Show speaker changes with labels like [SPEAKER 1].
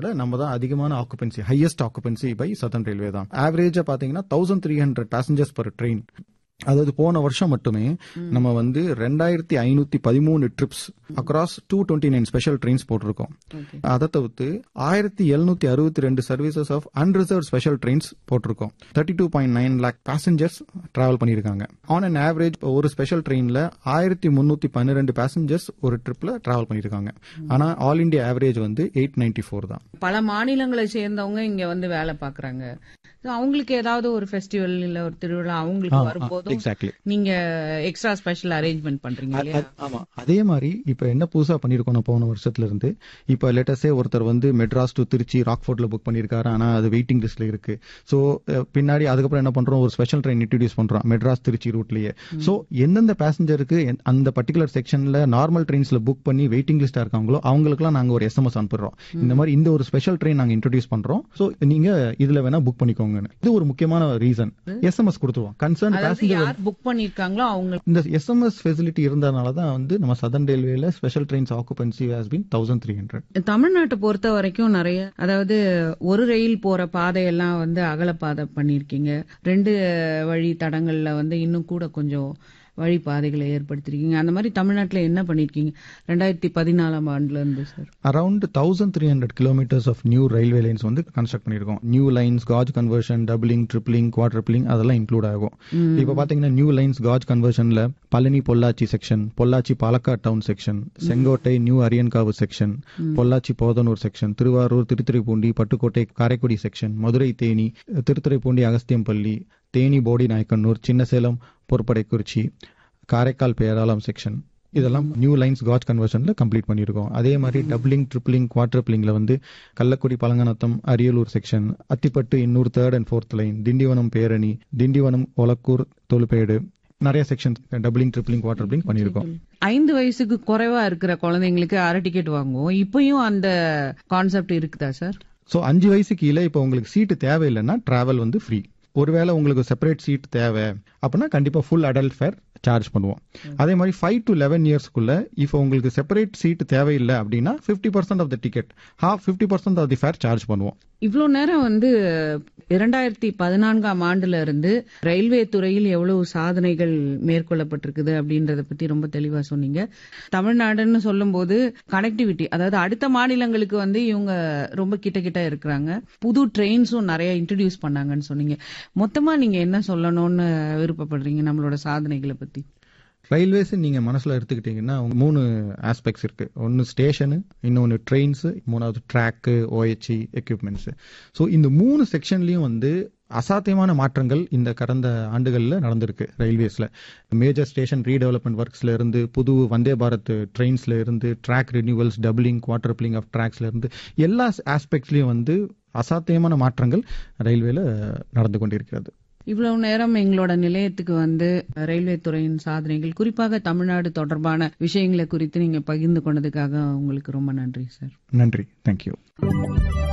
[SPEAKER 1] ரயில்வேல நம்ம தான் அதிகமான occupancy highest occupancy by southern railway தான் ஆவரேஜா பாத்தீங்கன்னா thousand three hundred passengers per train அதாவது போன வருஷம் மட்டுமே நம்ம வந்து ரெண்டாயிரத்தி ஐநூத்தி பதிமூணு trips across two twenty nine special trains போட்டிருக்கோம் அதை தவிர்த்து ஆயிரத்தி எழுநூத்தி அறுபத்தி ரெண்டு services of unreserved special trains போட்டிருக்கோம் thirty two point nine lakh passengers travel பண்ணியிருக்காங்க ஆன் அன் ஆவரேஜ் ஒரு ஸ்பெஷல் ட்ரெயின்ல ஆயிரத்தி முன்னூத்தி பன்னிரெண்டு பேசஞ்சர்ஸ் ஒரு ட்ரிப்ல டிராவல் பண்ணியிருக்காங்க ஆனா ஆல் இண்டியா ஆவரேஜ் வந்து எயிட் நைன்டி ஃபோர் தான்
[SPEAKER 2] பல மாநிலங்களை சேர்ந்தவங்க இங்க வந்து வேலை பாக்குறாங்க So, அவங்களுக்கு ஏதாவது ஒரு ஃபெஸ்டிவல் இல்ல ஒரு திருவிழா அவங்களுக்கு வரும்போதும்
[SPEAKER 1] எக்ஸாக்ட்லி
[SPEAKER 2] நீங்க எக்ஸ்ட்ரா ஸ்பெஷல் அரேஞ்ச்மெண்ட் பண்றீங்க இல்லையா
[SPEAKER 1] ஆமா அதே மாதிரி இப்ப என்ன புதுசா பண்ணிருக்கோம் நான் போன வருஷத்துல இருந்து இப்ப லேட்டஸ்டே ஒருத்தர் வந்து மெட்ராஸ் டு திருச்சி ராக்ஃபோர்ட்ல புக் பண்ணிருக்காரு ஆனா அது வெயிட்டிங் லிஸ்ட்ல இருக்கு சோ பின்னாடி அதுக்கப்புறம் என்ன பண்றோம் ஒரு ஸ்பெஷல் ட்ரெயின் இன்ட்ரடியூஸ் பண்றோம் மெட்ராஸ் திருச்சி ரூட்லயே சோ எந்தெந்த பேசஞ்சருக்கு அந்த பர்டிகுலர் செக்ஷன்ல நார்மல் ட்ரெயின்ஸ்ல புக் பண்ணி வெயிட்டிங் லிஸ்டா இருக்காங்களோ அவங்களுக்குலாம் நாங்க ஒரு எஸ்எம்எஸ் அனுப்புறோம் இந்த மாதிரி இந்த ஒரு ஸ்பெஷல் ட்ரெயின் நாங்க இன்ட்ரடியூஸ் பண்றோம் சோ நீங்க இதுல வேணா புக் பண்ணிக்கோங்கன்னு இது ஒரு முக்கியமான ரீசன் எஸ்எம்எஸ் கொடுத்துருவோம் கன்சர்ன்
[SPEAKER 2] அதாவது
[SPEAKER 1] பேசஞ்சர்
[SPEAKER 2] யார் புக் பண்ணிருக்காங்களோ அவங்க
[SPEAKER 1] இந்த எஸ்எம்எஸ் ஃபெசிலிட்டி இருந்ததுனால தான் வந்து நம்ம சதன் ரயில்வேல special trains occupancy has been thousand three hundred
[SPEAKER 2] தமிழ்நாட்டை பொறுத்த வரைக்கும் நிறைய அதாவது ஒரு ரயில் போற பாதையெல்லாம் வந்து அகலப்பாதை பண்ணிருக்கீங்க ரெண்டு வழி தடங்கள்ல வந்து இன்னும் கூட கொஞ்சம் வழிபாதைகளை ஏற்படுத்திருக்கீங்க அந்த மாதிரி தமிழ்நாட்டுல என்ன பண்ணிருக்கீங்க ரெண்டாயிரத்தி பதினாலாம் ஆண்டுல இருந்து sir
[SPEAKER 1] around thousand three hundred kilometres of new railway lines வந்து கன்ஸ்ட்ரக்ட் பண்ணிருக்கோம் new lines gauge conversion doubling tripling quadrupling அதெல்லாம் இன்க்ளூட் ஆகும் இப்போ பாத்தீங்கன்னா நியூ லைன்ஸ் காஜ் கன்வர்ஷன்ல Palani Pollachi section Pollachi Palakkad town section Sengottai new Aryankavu section Pollachi Podanur section Thiruvarur Thiruthuraipoondi Pattukottai Karaikudi section Madurai Theni Thiruthuraipoondi Agasthiyampalli Theni Bodi Nayakanur Chinnasalem பொறுப்படைக்குறிச்சி காரைக்கால் பேராளம் செக்ஷன் இதெல்லாம் நியூ லைன்ஸ் காஜ் கன்வர்ஷன்ல கம்ப்ளீட் பண்ணியிருக்கோம் அதே மாதிரி டபுளிங் ட்ரிப்ளிங் குவாட்ரிப்ளிங்ல வந்து Kallakudi Palanganatham Ariyalur section Attipattu Ennore third and fourth line Tindivanam Perani Tindivanam Olakkur Tholuppedu நிறைய செக்ஷன் டபுளிங் ட்ரிப்ளிங் குவாட்ரிப்ளிங் பண்ணியிருக்கோம்
[SPEAKER 2] ஐந்து வயசுக்கு குறைவா இருக்கிற குழந்தைங்களுக்கு அரை டிக்கெட் வாங்குவோம் இப்பயும் அந்த கான்செப்ட் இருக்குதா சார்
[SPEAKER 1] ஸோ அஞ்சு வயசு கீழே இப்போ உங்களுக்கு சீட்டு தேவையில்லைன்னா டிராவல் வந்து ஃப்ரீ ஒருவேளை உங்களுக்கு செப்பரேட் சீட் தேவை அப்படின்னா கண்டிப்பா ஃபுல் அடல்ட் ஃபேர் சார்ஜ் பண்ணுவோம் அதே மாதிரி ஃபைவ் டு லெவன் இயர்ஸ்க்குள்ள இப்போ உங்களுக்கு செப்பரேட் சீட் தேவையில்லை அப்படின்னா fifty percent of the ticket half fifty percent of the fare charge பண்ணுவோம்
[SPEAKER 2] இவ்வளவு நேரம் வந்து இரண்டாயிரத்தி பதினான்காம் ஆண்டுல இருந்து ரயில்வே துறையில் எவ்வளவு சாதனைகள் மேற்கொள்ளப்பட்டிருக்குது அப்படின்றத பத்தி ரொம்ப தெளிவா சொன்னீங்க தமிழ்நாடுன்னு சொல்லும்போது கனெக்டிவிட்டி அதாவது அடுத்த மாநிலங்களுக்கு வந்து இவங்க ரொம்ப கிட்ட கிட்ட இருக்கிறாங்க புது ட்ரெயின்ஸும் நிறைய இன்ட்ரடியூஸ் பண்ணாங்கன்னு சொன்னீங்க மொத்தமா நீங்க என்ன சொல்லணும்னு விருப்பப்படுறீங்க நம்மளோட சாதனைகளை பத்தி
[SPEAKER 1] ரயில்வேஸ் நீங்க மனசுல எடுத்துக்கிட்டீங்கன்னா மூணு ஆஸ்பெக்ட்ஸ் இருக்கு ஒன்னு ஸ்டேஷனு இன்னொன்னு ட்ரெயின்ஸ் மூணாவது ட்ராக்கு ஓஎச்சி எக்யூப்மெண்ட்ஸ் ஸோ இந்த மூணு செக்ஷன்லயும் வந்து அசாத்தியமான மாற்றங்கள் இந்த கடந்த ஆண்டுகள்ல நடந்திருக்கு ரயில்வேஸ்ல மேஜர் ஸ்டேஷன் ரீடெவலப்மெண்ட் ஒர்க்ஸ்ல இருந்து புது வந்தே பாரத் ட்ரெயின்ஸ்ல இருந்து track renewals doubling quadrupling of ட்ராக்ஸ்ல இருந்து எல்லா ஆஸ்பெக்ட்ஸ்லயும் வந்து அசாத்தியமான மாற்றங்கள் ரயில்வேல நடந்து கொண்டிருக்கிறது
[SPEAKER 2] இவ்வளவு நேரம் எங்களோட நிலையத்துக்கு வந்து ரயில்வே துறையின் சாதனைகள் குறிப்பாக தமிழ்நாடு தொடர்பான விஷயங்களை குறித்து நீங்க பகிர்ந்து கொண்டதுக்காக உங்களுக்கு ரொம்ப நன்றி சார்
[SPEAKER 1] நன்றி தேங்க்யூ